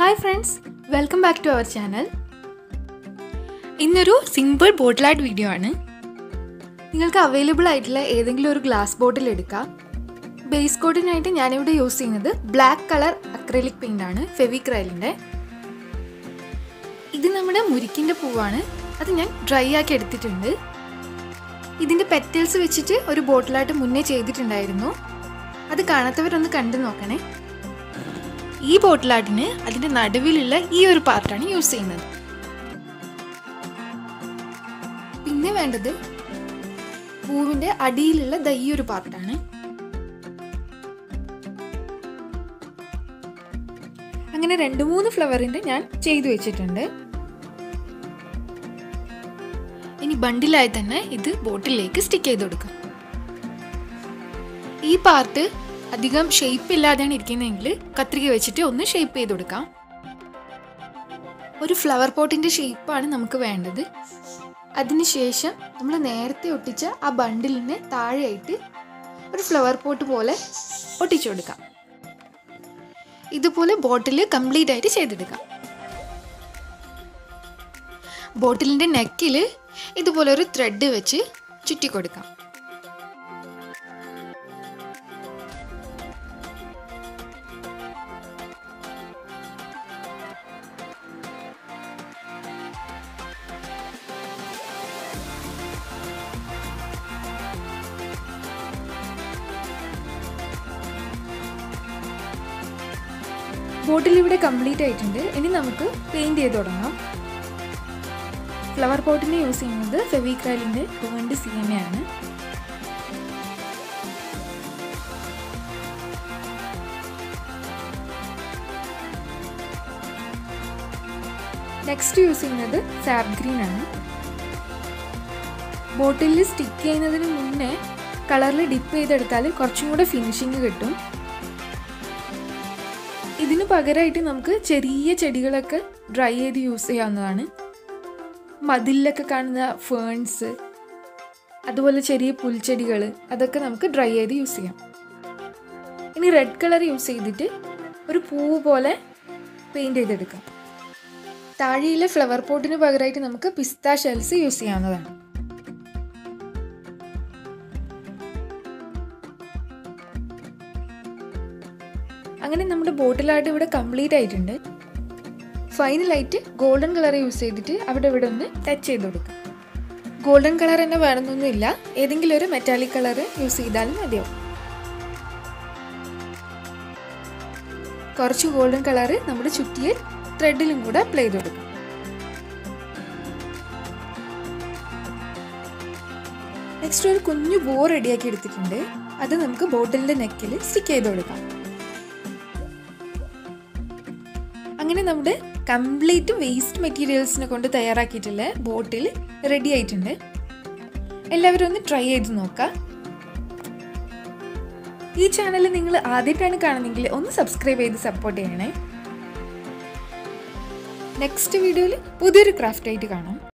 hi friends welcome back to our channel ഇന്നൊരു simple bottle art video ആണ് നിങ്ങൾക്ക് available ആയിട്ടുള്ള ഏതെങ്കിലും ഒരു ഗ്ലാസ് ബോട്ടിൽ എടുക്കാം ബേസ് കോട്ടിനായിട്ട് ഞാനിവിടെ യൂസ് ചെയ്യുന്നത് ബ്ലാക്ക് കളർ അക്രലിക് പെയിൻ്റ് ആണ് ഫെവിക്രൈലിൻ്റെ ഇത് നമ്മുടെ മുരിക്കിൻ്റെ പൂവാണ് അത് ഞാൻ ഡ്രൈ ആക്കി എടുത്തിട്ടുണ്ട് ഇതിൻ്റെ പെറ്റൽസ് വെച്ചിട്ട് ഒരു ബോട്ടിലായിട്ട് മുന്നേ ചെയ്തിട്ടുണ്ടായിരുന്നു അത് കാണാത്തവരൊന്ന് കണ്ടു നോക്കണേ ഈ ബോട്ടിലാട്ടിന് അതിൻ്റെ നടുവിലുള്ള ഈ ഒരു പാർട്ടാണ് യൂസ് ചെയ്യുന്നത് പിന്നെ വേണ്ടത് പൂവിൻ്റെ അടിയിലുള്ള ദ ഈ ഒരു പാർട്ടാണ് അങ്ങനെ രണ്ട് മൂന്ന് ഫ്ലവറിൻ്റെ ഞാൻ ചെയ്തു വെച്ചിട്ടുണ്ട് ഇനി ബണ്ടിലായി തന്നെ ഇത് ബോട്ടിലേക്ക് സ്റ്റിക്ക് ചെയ്ത് കൊടുക്കാം ഈ പാർട്ട് അധികം ഷേപ്പ് ഇല്ലാതെയാണ് ഇരിക്കുന്നതെങ്കിൽ കത്രിക വെച്ചിട്ട് ഒന്ന് ഷേപ്പ് ചെയ്ത് കൊടുക്കാം ഒരു ഫ്ലവർ പോട്ടിൻ്റെ ഷേപ്പാണ് നമുക്ക് വേണ്ടത് അതിനുശേഷം നമ്മൾ നേരത്തെ ഒട്ടിച്ച ആ ബണ്ടിലിനെ താഴെയായിട്ട് ഒരു ഫ്ലവർ പോട്ട് പോലെ ഒട്ടിച്ചു കൊടുക്കാം ഇതുപോലെ ബോട്ടിൽ കംപ്ലീറ്റ് ആയിട്ട് ചെയ്തെടുക്കാം ബോട്ടിലിൻ്റെ നെക്കിൽ ഇതുപോലെ ഒരു ത്രെഡ് വെച്ച് ചുറ്റി കൊടുക്കാം ബോട്ടിൽ ഇവിടെ കംപ്ലീറ്റ് ആയിട്ടുണ്ട് ഇനി നമുക്ക് പെയിന്റ് ചെയ്ത് തുടങ്ങാം ഫ്ലവർ പോട്ടിന് യൂസ് ചെയ്യുന്നത് ഫെവിക്രൈലിൻ്റെ two and C N A ആണ് നെക്സ്റ്റ് യൂസ് ചെയ്യുന്നത് സാപ്പ് ഗ്രീൻ ആണ് ബോട്ടിലിൽ സ്റ്റിക്ക് ചെയ്യുന്നതിന് മുന്നേ കളറിൽ ഡിപ്പ് ചെയ്തെടുത്താൽ കുറച്ചും കൂടെ ഫിനിഷിങ് കിട്ടും ഇതിന് പകരമായിട്ട് നമുക്ക് ചെറിയ ചെടികളൊക്കെ ഡ്രൈ ചെയ്ത് യൂസ് ചെയ്യാവുന്നതാണ് മതിലൊക്കെ കാണുന്ന ഫേൺസ് അതുപോലെ ചെറിയ പുൽച്ചെടികൾ അതൊക്കെ നമുക്ക് ഡ്രൈ ചെയ്ത് യൂസ് ചെയ്യാം ഇനി റെഡ് കളർ യൂസ് ചെയ്തിട്ട് ഒരു പൂവ് പോലെ പെയിൻറ് ചെയ്തെടുക്കാം താഴെയിലെ ഫ്ലവർ പോട്ടിന് പകരമായിട്ട് നമുക്ക് പിസ്ത ഷെൽസ് യൂസ് ചെയ്യാവുന്നതാണ് അങ്ങനെ നമ്മുടെ ബോട്ടിലായിട്ട് ഇവിടെ കംപ്ലീറ്റ് ആയിട്ടുണ്ട് ഫൈനലായിട്ട് ഗോൾഡൻ കളർ യൂസ് ചെയ്തിട്ട് അവിടെ ഇവിടെ ഒന്ന് ടച്ച് ചെയ്ത് കൊടുക്കുക ഗോൾഡൻ കളർ തന്നെ വേണമെന്നൊന്നുമില്ല ഏതെങ്കിലും ഒരു മെറ്റാലിക് കളർ യൂസ് ചെയ്താലും മതിയാവും കുറച്ച് ഗോൾഡൻ കളർ നമ്മുടെ ചുറ്റിയ ത്രെഡിലും കൂടെ അപ്ലൈ ചെയ്ത് കൊടുക്കും നെക്സ്റ്റ് ഒരു കുഞ്ഞു ബോ റെഡിയാക്കി എടുത്തിട്ടുണ്ട് അത് നമുക്ക് ബോട്ടിലിന്റെ നെക്കിൽ സ്റ്റിക്ക് ചെയ്ത് കൊടുക്കാം അങ്ങനെ നമ്മുടെ കംപ്ലീറ്റ് വേസ്റ്റ് മെറ്റീരിയൽസിനെ കൊണ്ട് തയ്യാറാക്കിയിട്ടുള്ള ബോട്ടിൽ റെഡി ആയിട്ടുണ്ട് എല്ലാവരും ഒന്ന് ട്രൈ ചെയ്ത് നോക്കാം ഈ ചാനൽ നിങ്ങൾ ആദ്യമായിട്ടാണ് കാണുന്നതെങ്കിൽ ഒന്ന് സബ്സ്ക്രൈബ് ചെയ്ത് സപ്പോർട്ട് ചെയ്യണേ നെക്സ്റ്റ് വീഡിയോയിൽ പുതിയൊരു ക്രാഫ്റ്റ് ആയിട്ട് കാണാം